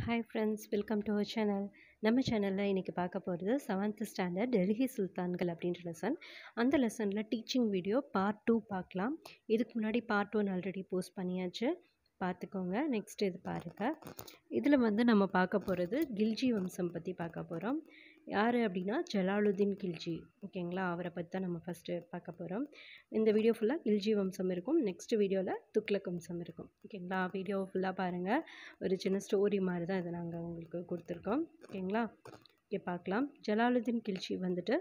hi friends welcome to our channel நம்ம சேனலில் இன்றைக்கி பார்க்க போகிறது செவன்த் ஸ்டாண்டர்ட் டெல்லி சுல்தான்கள் அப்படின்ற லெசன் அந்த லெசனில் டீச்சிங் வீடியோ பார்ட் டூ பார்க்கலாம் இதுக்கு முன்னாடி பார்ட் ஒன் ஆல்ரெடி போஸ்ட் பண்ணியாச்சு பார்த்துக்கோங்க நெக்ஸ்ட் இது பாருங்கள் இதில் வந்து நம்ம பார்க்க போகிறது கில்ஜி வம்சம் பற்றி பார்க்க போகிறோம் யார் அப்படின்னா ஜலாலுதீன் கில்ஜி ஓகேங்களா அவரை பற்றி தான் நம்ம ஃபஸ்ட்டு பார்க்க போகிறோம் இந்த வீடியோ ஃபுல்லாக கில்ஜி வம்சம் இருக்கும் நெக்ஸ்ட் வீடியோவில் துக்ளக் வம்சம் இருக்கும் ஓகேங்களா வீடியோ ஃபுல்லாக பாருங்கள் ஒரு சின்ன ஸ்டோரி மாதிரி தான் இதை நாங்கள் உங்களுக்கு கொடுத்துருக்கோம் ஓகேங்களா இங்கே பார்க்கலாம் ஜலாலுதீன் கில்ஜி வந்துட்டு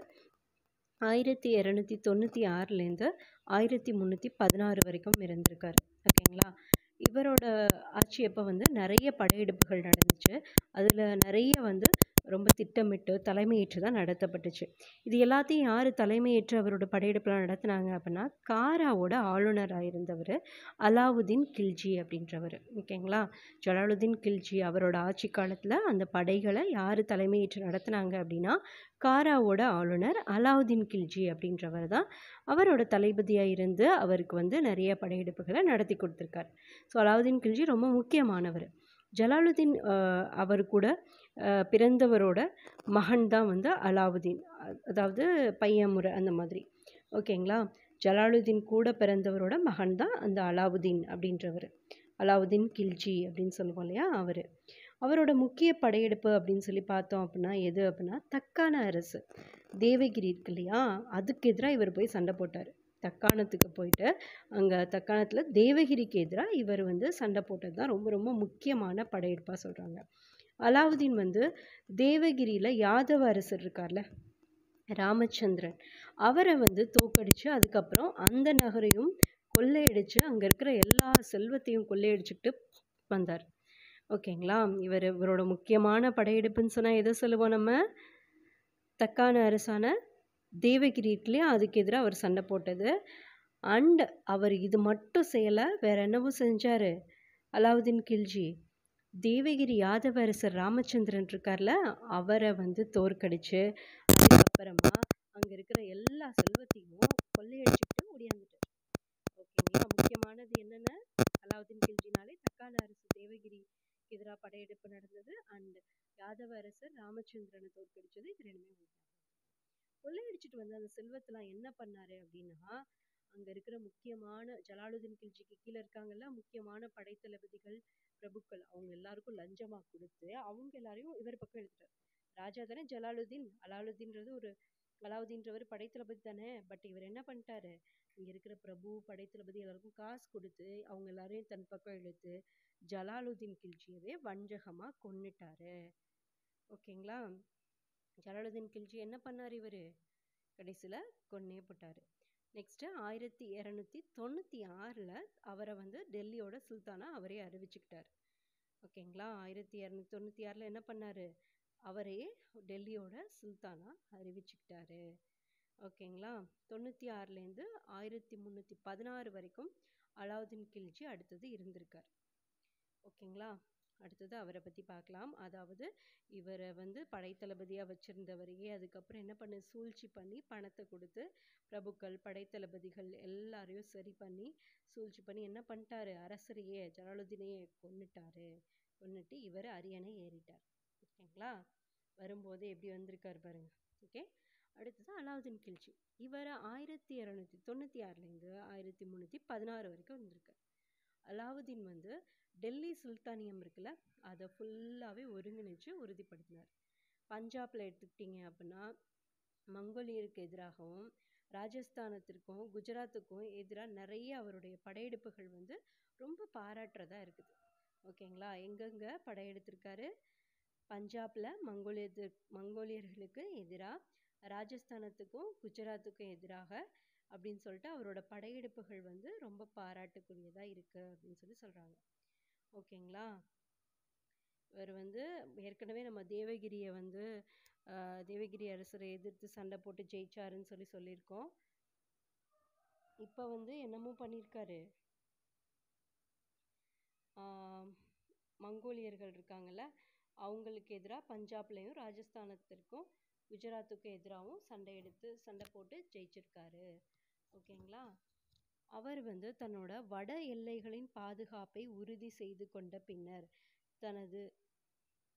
ஆயிரத்தி இரநூத்தி தொண்ணூற்றி ஆறுலேருந்து ஆயிரத்தி முந்நூற்றி பதினாறு வரைக்கும் இருந்திருக்காரு ஓகேங்களா இவரோட ஆட்சி அப்போ வந்து நிறைய படையெடுப்புகள் நடந்துச்சு அதில் நிறைய வந்து ரொம்ப திட்டமிட்டு தலைமையேற்று தான் நடத்தப்பட்டுச்சு இது எல்லாத்தையும் யார் தலைமையேற்று அவரோட படையெடுப்புலாம் நடத்துனாங்க அப்படின்னா காராவோட ஆளுநராக இருந்தவர் அலாவுதீன் கில்ஜி அப்படின்றவர் ஓகேங்களா ஜலாலுதீன் கில்ஜி அவரோட ஆட்சி காலத்தில் அந்த படைகளை யார் தலைமையேற்று நடத்துனாங்க அப்படின்னா காராவோட ஆளுநர் அலாவுதீன் கில்ஜி அப்படின்றவர் தான் அவரோட தளபதியாக இருந்து அவருக்கு வந்து நிறைய படையெடுப்புகளை நடத்தி கொடுத்துருக்கார் ஸோ அலாவுதீன் கில்ஜி ரொம்ப முக்கியமானவர் ஜலாலுதீன் அவர் கூட பிறந்தவரோட மகன் தான் வந்து அலாவுதீன் அதாவது பையன் முறை அந்த மாதிரி ஓகேங்களா ஜலாலுதீன் கூட பிறந்தவரோட மகன் தான் அந்த அலாவுதீன் அப்படின்றவர் அலாவுதீன் கில்ஜி அப்படின்னு சொல்லுவோம் இல்லையா அவர் அவரோட முக்கிய படையெடுப்பு அப்படின்னு சொல்லி பார்த்தோம் அப்படின்னா எது அப்படின்னா தக்கான அரசு தேவகிரி இருக்கு இல்லையா அதுக்கு எதிராக இவர் போய் சண்டை போட்டார் தக்காணத்துக்கு போயிட்டு அங்கே தக்காணத்தில் தேவகிரிக்கு எதிராக இவர் வந்து சண்டை போட்டது தான் ரொம்ப ரொம்ப முக்கியமான படையெடுப்பாக சொல்கிறாங்க அலாவுதீன் வந்து தேவகிரியில் யாதவ அரசர் இருக்கார்ல ராமச்சந்திரன் அவரை வந்து தோக்கடித்து அதுக்கப்புறம் அந்த நகரையும் கொள்ளையடித்து அங்கே இருக்கிற எல்லா செல்வத்தையும் கொள்ளையடிச்சுக்கிட்டு வந்தார் ஓகேங்களா இவர் இவரோட முக்கியமான படையெடுப்புன்னு சொன்னால் எதை சொல்லுவோம் நம்ம தக்கான அரசான தேவகிரி இருக்குல்லையா அதுக்கு எதிராக அவர் சண்டை போட்டது அண்ட் அவர் இது மட்டும் செய்யலை வேற என்னவோ செஞ்சார் அலாவுதீன் கில்ஜி தேவகிரி யாதவ அரசர் ராமச்சந்திரன் இருக்கார்ல அவரை வந்து தோற்கடிச்சு அதுக்கப்புறமா அங்கே இருக்கிற எல்லா செல்வத்தையும் கொள்ளையடிச்சுட்டு ஓடியாந்துட்டார் ஓகேங்களா முக்கியமானது என்னென்ன அலாவுதீன் கில்ஜினாலே தக்கான அரசு தேவகிரி எதிராக படையெடுப்பு நடந்தது அண்ட் யாதவ அரசர் ராமச்சந்திரனை தோற்கடிச்சது இது ரெண்டுமே கொள்ளையடிச்சிட்டு வந்து அந்த செல்வத்தெல்லாம் என்ன பண்ணாரு அப்படின்னா அங்க இருக்கிற முக்கியமான ஜலாலுதீன் கில்ஜிக்கு கீழே இருக்காங்கல்ல முக்கியமான படைத்தளபதிகள் பிரபுக்கள் அவங்க எல்லாருக்கும் லஞ்சமா கொடுத்து அவங்க எல்லாரையும் இவர் பக்கம் எடுத்துட்டார் ராஜா தானே ஜலாலுதீன் அலாலுதீன்றது ஒரு அலாவுதீன்றவர் படைத்தளபதி தானே பட் இவர் என்ன பண்ணிட்டாரு இங்க இருக்கிற பிரபு படைத்தளபதி எல்லாருக்கும் காசு கொடுத்து அவங்க எல்லாரையும் தன் பக்கம் இழுத்து ஜலாலுதீன் கில்ஜியவே வஞ்சகமா கொன்னுட்டாரு ஓகேங்களா ஜலாலுதீன் கில்ஜி என்ன பண்ணார் இவர் கடைசியில் கொன்னே போட்டார் நெக்ஸ்ட்டு ஆயிரத்தி இரநூத்தி தொண்ணூற்றி ஆறில் அவரை வந்து டெல்லியோட சுல்தானாக அவரே அறிவிச்சுக்கிட்டார் ஓகேங்களா ஆயிரத்தி இரநூத்தி தொண்ணூற்றி ஆறில் என்ன பண்ணார் அவரே டெல்லியோட சுல்தானாக அறிவிச்சுக்கிட்டாரு ஓகேங்களா தொண்ணூற்றி ஆறுலேருந்து ஆயிரத்தி முந்நூற்றி பதினாறு வரைக்கும் அலாவுதீன் கில்ஜி அடுத்தது இருந்திருக்கார் ஓகேங்களா அடுத்தது அவரை பற்றி பார்க்கலாம் அதாவது இவரை வந்து படைத்தளபதியாக வச்சுருந்தவரையே அதுக்கப்புறம் என்ன பண்ண சூழ்ச்சி பண்ணி பணத்தை கொடுத்து பிரபுக்கள் படைத்தளபதிகள் எல்லாரையும் சரி பண்ணி சூழ்ச்சி பண்ணி என்ன பண்ணிட்டாரு அரசரையே ஜலாலுதீனையே கொன்னுட்டாரு கொன்னுட்டு இவர் அரியணை ஏறிட்டார் ஓகேங்களா வரும்போது எப்படி வந்திருக்காரு பாருங்க ஓகே அடுத்தது அலாவுதீன் கில்ஜி இவர் ஆயிரத்தி இரநூத்தி தொண்ணூற்றி ஆறுலேருந்து ஆயிரத்தி முந்நூற்றி பதினாறு வரைக்கும் வந்திருக்கார் அலாவுதீன் வந்து டெல்லி சுல்தானியம் இருக்குல்ல அதை ஃபுல்லாகவே ஒருங்கிணைச்சு உறுதிப்படுத்தினார் பஞ்சாபில் எடுத்துக்கிட்டிங்க அப்படின்னா மங்கோலியருக்கு எதிராகவும் ராஜஸ்தானத்திற்கும் குஜராத்துக்கும் எதிராக நிறைய அவருடைய படையெடுப்புகள் வந்து ரொம்ப பாராட்டுறதா இருக்குது ஓகேங்களா எங்கெங்கே படையெடுத்திருக்காரு பஞ்சாபில் மங்கோலியத்து மங்கோலியர்களுக்கு எதிராக ராஜஸ்தானத்துக்கும் குஜராத்துக்கும் எதிராக அப்படின்னு சொல்லிட்டு அவரோட படையெடுப்புகள் வந்து ரொம்ப பாராட்டுக்குரியதாக இருக்குது அப்படின்னு சொல்லி சொல்கிறாங்க ஓகேங்களா இவர் வந்து ஏற்கனவே நம்ம தேவகிரியை வந்து தேவகிரி அரசரை எதிர்த்து சண்டை போட்டு ஜெயிச்சாருன்னு சொல்லி சொல்லியிருக்கோம் இப்போ வந்து என்னமோ பண்ணியிருக்காரு மங்கோலியர்கள் இருக்காங்கல்ல அவங்களுக்கு எதிராக பஞ்சாப்லேயும் ராஜஸ்தானத்திற்கும் குஜராத்துக்கும் எதிராகவும் சண்டை எடுத்து சண்டை போட்டு ஜெயிச்சிருக்காரு ஓகேங்களா அவர் வந்து தன்னோட வட எல்லைகளின் பாதுகாப்பை உறுதி செய்து கொண்ட பின்னர் தனது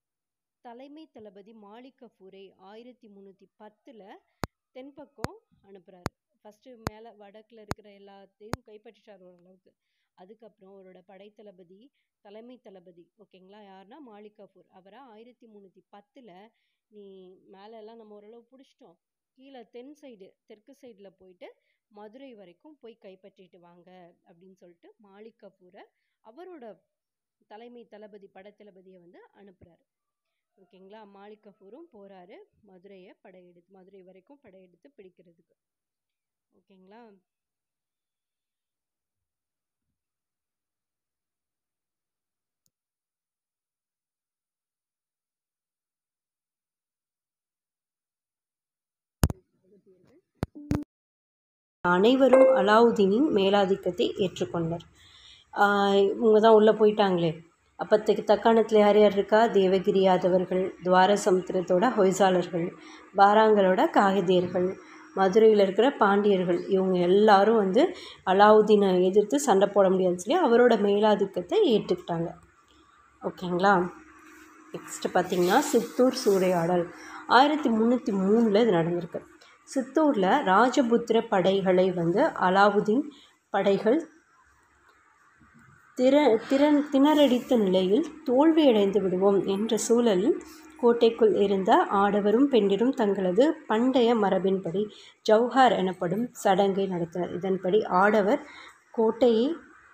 தலைமை தளபதி மாலிக் கஃபூரை ஆயிரத்தி முந்நூற்றி பத்தில் தென்பக்கம் அனுப்புகிறாரு ஃபஸ்ட்டு மேலே வடக்கில் இருக்கிற எல்லாத்தையும் கைப்பற்றிட்டார் ஓரளவுக்கு அதுக்கப்புறம் அவரோட படைத்தளபதி தலைமை தளபதி ஓகேங்களா யாருன்னா மாலிக் கஃபூர் அவரை ஆயிரத்தி முந்நூற்றி பத்தில் நீ மேலே எல்லாம் நம்ம ஓரளவு பிடிச்சிட்டோம் கீழே தென் சைடு தெற்கு சைடில் போயிட்டு மதுரை வரைக்கும் போய் கைப்பற்றிட்டு வாங்க அப்படின்னு சொல்லிட்டு மாலிக் கஃபூரை அவரோட தலைமை தளபதி படைத்தளபதியை வந்து அனுப்புகிறாரு ஓகேங்களா மாலிக் கஃபூரும் போகிறாரு மதுரையை படையெடுத்து மதுரை வரைக்கும் படையெடுத்து பிடிக்கிறதுக்கு ஓகேங்களா அனைவரும் அலாவுதீனின் மேலாதிக்கத்தை ஏற்றுக்கொண்டனர் இவங்க தான் உள்ளே போயிட்டாங்களே அப்போ தக்காணத்தில் யார் யார் இருக்கா தேவகிரி யாதவர்கள் துவார சமுத்திரத்தோட ஹொய்சாளர்கள் பாராங்களோட காகிதியர்கள் மதுரையில் இருக்கிற பாண்டியர்கள் இவங்க எல்லாரும் வந்து அலாவுதீனை எதிர்த்து சண்டை போட முடியாதுன்னு சொல்லி அவரோட மேலாதிக்கத்தை ஏற்றுக்கிட்டாங்க ஓகேங்களா நெக்ஸ்ட் பார்த்திங்கன்னா சித்தூர் சூறையாடல் ஆயிரத்தி முந்நூற்றி மூணில் இது நடந்திருக்கு சித்தூரில் ராஜபுத்திர படைகளை வந்து அலாவுதீன் படைகள் திற திறன் திணறடித்த நிலையில் தோல்வியடைந்து விடுவோம் என்ற சூழலில் கோட்டைக்குள் இருந்த ஆடவரும் பெண்டிரும் தங்களது பண்டைய மரபின்படி ஜவுஹார் எனப்படும் சடங்கை நடத்தினர் இதன்படி ஆடவர் கோட்டையை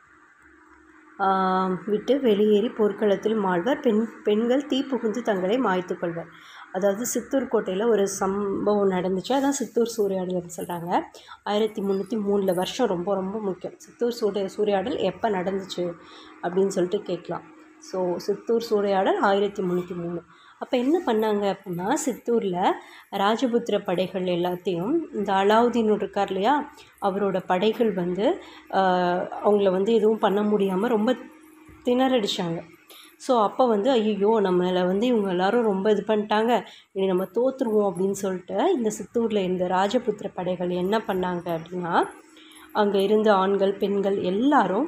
விட்டு வெளியேறி போர்க்களத்தில் மாழ்வர் பெண் பெண்கள் தீ புகுந்து தங்களை மாய்த்து கொள்வர் அதாவது சித்தூர் கோட்டையில் ஒரு சம்பவம் நடந்துச்சு அதான் சித்தூர் சூறையாடல் அப்படின்னு சொல்கிறாங்க ஆயிரத்தி முந்நூற்றி மூணில் வருஷம் ரொம்ப ரொம்ப முக்கியம் சித்தூர் சூரிய சூறையாடல் எப்போ நடந்துச்சு அப்படின்னு சொல்லிட்டு கேட்கலாம் ஸோ சித்தூர் சூறையாடல் ஆயிரத்தி முந்நூற்றி மூணு அப்போ என்ன பண்ணாங்க அப்படின்னா சித்தூரில் ராஜபுத்திர படைகள் எல்லாத்தையும் இந்த அலாவுதீன் இருக்கார் இல்லையா அவரோட படைகள் வந்து அவங்கள வந்து எதுவும் பண்ண முடியாமல் ரொம்ப திணறடிச்சாங்க ஸோ அப்போ வந்து ஐயோ நம்மளை வந்து இவங்க எல்லோரும் ரொம்ப இது பண்ணிட்டாங்க இனி நம்ம தோற்றுருவோம் அப்படின்னு சொல்லிட்டு இந்த சித்தூரில் இருந்த ராஜபுத்திர படைகள் என்ன பண்ணாங்க அப்படின்னா அங்கே இருந்த ஆண்கள் பெண்கள் எல்லாரும்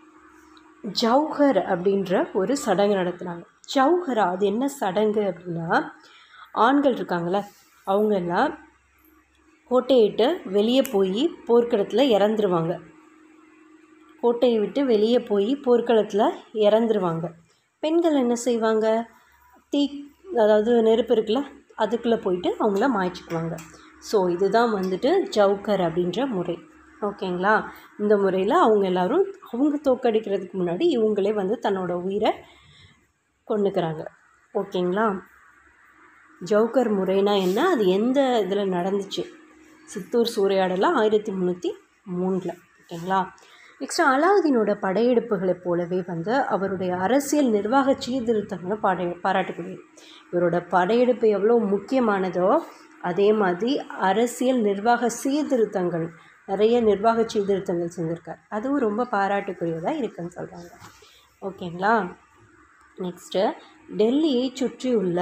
ஜவுஹர் அப்படின்ற ஒரு சடங்கு நடத்துனாங்க ஜவுஹரா அது என்ன சடங்கு அப்படின்னா ஆண்கள் இருக்காங்களே அவங்க எல்லாம் கோட்டையிட்டு வெளியே போய் போர்க்களத்தில் இறந்துருவாங்க கோட்டையை விட்டு வெளியே போய் போர்க்களத்தில் இறந்துருவாங்க பெண்கள் என்ன செய்வாங்க தீ அதாவது நெருப்பு இருக்குல்ல அதுக்குள்ளே போயிட்டு அவங்கள மாய்ச்சிக்குவாங்க ஸோ இதுதான் வந்துட்டு ஜவுக்கர் அப்படின்ற முறை ஓகேங்களா இந்த முறையில் அவங்க எல்லோரும் அவங்க தோக்கடிக்கிறதுக்கு முன்னாடி இவங்களே வந்து தன்னோட உயிரை கொண்டுக்கிறாங்க ஓகேங்களா ஜவுக்கர் முறைனா என்ன அது எந்த இதில் நடந்துச்சு சித்தூர் சூறையாடலாம் ஆயிரத்தி முந்நூற்றி மூணில் ஓகேங்களா நெக்ஸ்ட் அலாவுதீனோட படையெடுப்புகளைப் போலவே வந்து அவருடைய அரசியல் நிர்வாக சீர்திருத்தங்களும் பாட பாராட்டக்கூடியது இவரோட படையெடுப்பு எவ்வளோ முக்கியமானதோ அதே மாதிரி அரசியல் நிர்வாக சீர்திருத்தங்கள் நிறைய நிர்வாக சீர்திருத்தங்கள் செஞ்சுருக்கார் அதுவும் ரொம்ப பாராட்டுக்குரியதாக இருக்குன்னு சொல்கிறாங்க ஓகேங்களா நெக்ஸ்ட்டு டெல்லியை சுற்றியுள்ள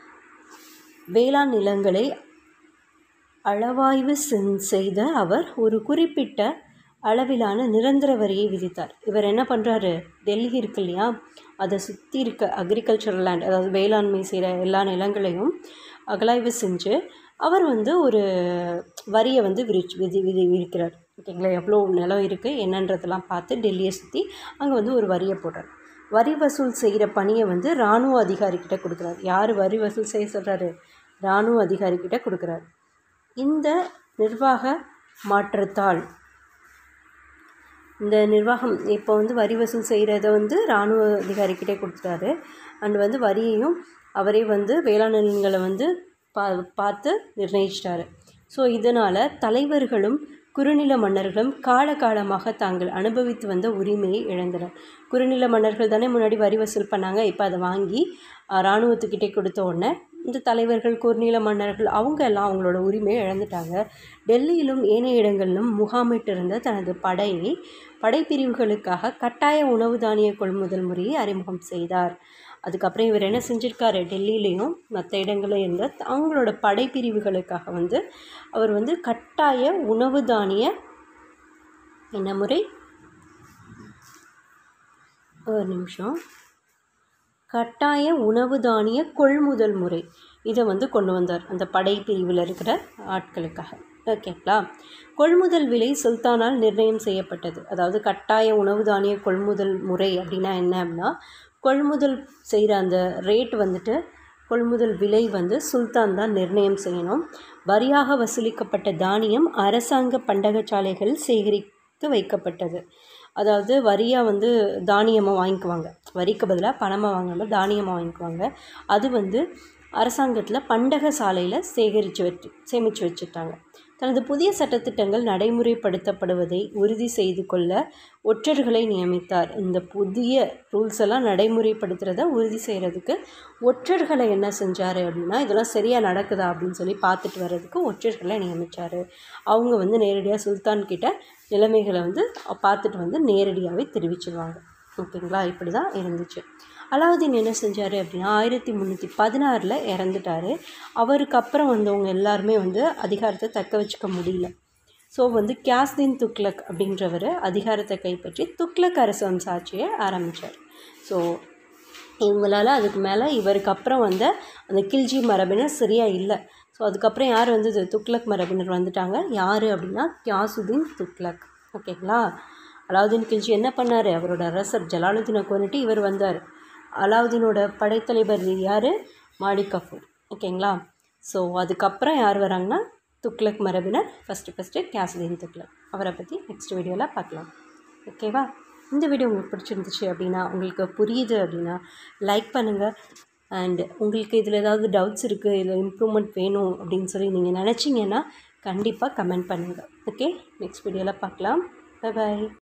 வேளாண் நிலங்களை அளவாய்வு செய்த அவர் ஒரு குறிப்பிட்ட அளவிலான நிரந்தர வரியை விதித்தார் இவர் என்ன பண்ணுறாரு டெல்லி இருக்கு இல்லையா அதை சுற்றி இருக்க அக்ரிகல்ச்சரல் லேண்ட் அதாவது வேளாண்மை செய்கிற எல்லா நிலங்களையும் அகலாய்வு செஞ்சு அவர் வந்து ஒரு வரியை வந்து விரிச்சு விதி விதி விதிக்கிறார் ஓகேங்களா எவ்வளோ நிலம் இருக்குது என்னன்றதெல்லாம் பார்த்து டெல்லியை சுற்றி அங்கே வந்து ஒரு வரியை போடுறார் வரி வசூல் செய்கிற பணியை வந்து இராணுவ அதிகாரிக்கிட்ட கொடுக்குறாரு யார் வரி வசூல் செய்ய சொல்கிறாரு இராணுவ அதிகாரிக்கிட்ட கொடுக்குறாரு இந்த நிர்வாக மாற்றத்தால் இந்த நிர்வாகம் இப்போ வந்து வரி வசூல் செய்கிறத வந்து இராணுவ அதிகாரிக்கிட்டே கொடுத்துட்டாரு அண்ட் வந்து வரியையும் அவரே வந்து வேளாண் நிலங்களை வந்து பா பார்த்து நிர்ணயிச்சிட்டாரு ஸோ இதனால் தலைவர்களும் குறுநில மன்னர்களும் காலகாலமாக தாங்கள் அனுபவித்து வந்த உரிமையை இழந்தனர் குறுநில மன்னர்கள் தானே முன்னாடி வரி வசூல் பண்ணாங்க இப்போ அதை வாங்கி இராணுவத்துக்கிட்டே கொடுத்த உடனே இந்த தலைவர்கள் குறுநில மன்னர்கள் அவங்க எல்லாம் அவங்களோட உரிமையை இழந்துட்டாங்க டெல்லியிலும் ஏனைய இடங்களிலும் முகாமிட்டிருந்த தனது படையை படைப்பிரிவுகளுக்காக கட்டாய உணவு தானிய கொள்முதல் முறையை அறிமுகம் செய்தார் அதுக்கப்புறம் இவர் என்ன செஞ்சுருக்காரு டெல்லியிலையும் மற்ற இடங்களில் இருந்த அவங்களோட படைப்பிரிவுகளுக்காக வந்து அவர் வந்து கட்டாய உணவு தானிய என்ன முறை ஒரு நிமிஷம் கட்டாய உணவு தானிய கொள்முதல் முறை இதை வந்து கொண்டு வந்தார் அந்த படை பிரிவில் இருக்கிற ஆட்களுக்காக ஓகேங்களா கொள்முதல் விலை சுல்தானால் நிர்ணயம் செய்யப்பட்டது அதாவது கட்டாய உணவு தானிய கொள்முதல் முறை அப்படின்னா என்ன அப்படின்னா கொள்முதல் செய்கிற அந்த ரேட் வந்துட்டு கொள்முதல் விலை வந்து சுல்தான் தான் நிர்ணயம் செய்யணும் வரியாக வசூலிக்கப்பட்ட தானியம் அரசாங்க பண்டகச்சாலைகள் சேகரித்து வைக்கப்பட்டது அதாவது வரியாக வந்து தானியமாக வாங்கிக்குவாங்க வரிக்கு பதிலாக பணமாக வாங்காமல் தானியமாக வாங்கிக்குவாங்க அது வந்து அரசாங்கத்தில் பண்டக சாலையில் சேகரித்து வச்சு சேமித்து வச்சுட்டாங்க தனது புதிய சட்டத்திட்டங்கள் நடைமுறைப்படுத்தப்படுவதை உறுதி செய்து கொள்ள ஒற்றர்களை நியமித்தார் இந்த புதிய ரூல்ஸ் எல்லாம் நடைமுறைப்படுத்துகிறத உறுதி செய்கிறதுக்கு ஒற்றர்களை என்ன செஞ்சார் அப்படின்னா இதெல்லாம் சரியாக நடக்குதா அப்படின்னு சொல்லி பார்த்துட்டு வர்றதுக்கு ஒற்றர்களை நியமித்தார் அவங்க வந்து நேரடியாக சுல்தான் கிட்ட நிலைமைகளை வந்து பார்த்துட்டு வந்து நேரடியாகவே தெரிவிச்சிருவாங்க ஓகேங்களா இப்படி தான் இருந்துச்சு அலாவுதீன் என்ன செஞ்சார் அப்படின்னா ஆயிரத்தி முந்நூற்றி பதினாறில் இறந்துட்டார் அவருக்கு அப்புறம் வந்தவங்க எல்லாருமே வந்து அதிகாரத்தை தக்க வச்சுக்க முடியல ஸோ வந்து கியாஸ்தீன் துக்ளக் அப்படின்றவர் அதிகாரத்தை கைப்பற்றி துக்ளக் அரசு வம்ச ஆட்சியை ஆரம்பித்தார் ஸோ இவங்களால் அதுக்கு மேலே இவருக்கு அப்புறம் வந்த அந்த கில்ஜி மரபினர் சரியாக இல்லை ஸோ அதுக்கப்புறம் யார் வந்தது துக்ளக் மரபினர் வந்துட்டாங்க யார் அப்படின்னா கியாசுதீன் துக்ளக் ஓகேங்களா அலாவுதீன் கில்ஜி என்ன பண்ணார் அவரோட அரசர் ஜலாலுதீனை கொண்டுட்டு இவர் வந்தார் அலாவுதீனோட படைத்தலைவர் யார் மாலிக் கஃபூர் ஓகேங்களா ஸோ அதுக்கப்புறம் யார் வராங்கன்னா துக்ளக் மரபினர் ஃபஸ்ட்டு ஃபஸ்ட்டு கேசுதீன் துக்ளக் அவரை பற்றி நெக்ஸ்ட் வீடியோவில் பார்க்கலாம் ஓகேவா இந்த வீடியோ உங்களுக்கு பிடிச்சிருந்துச்சு அப்படின்னா உங்களுக்கு புரியுது அப்படின்னா லைக் பண்ணுங்கள் அண்ட் உங்களுக்கு இதில் ஏதாவது டவுட்ஸ் இருக்குது இதில் இம்ப்ரூவ்மெண்ட் வேணும் அப்படின்னு சொல்லி நீங்கள் நினச்சிங்கன்னா கண்டிப்பாக கமெண்ட் பண்ணுங்கள் ஓகே நெக்ஸ்ட் வீடியோவில் பார்க்கலாம் பாய்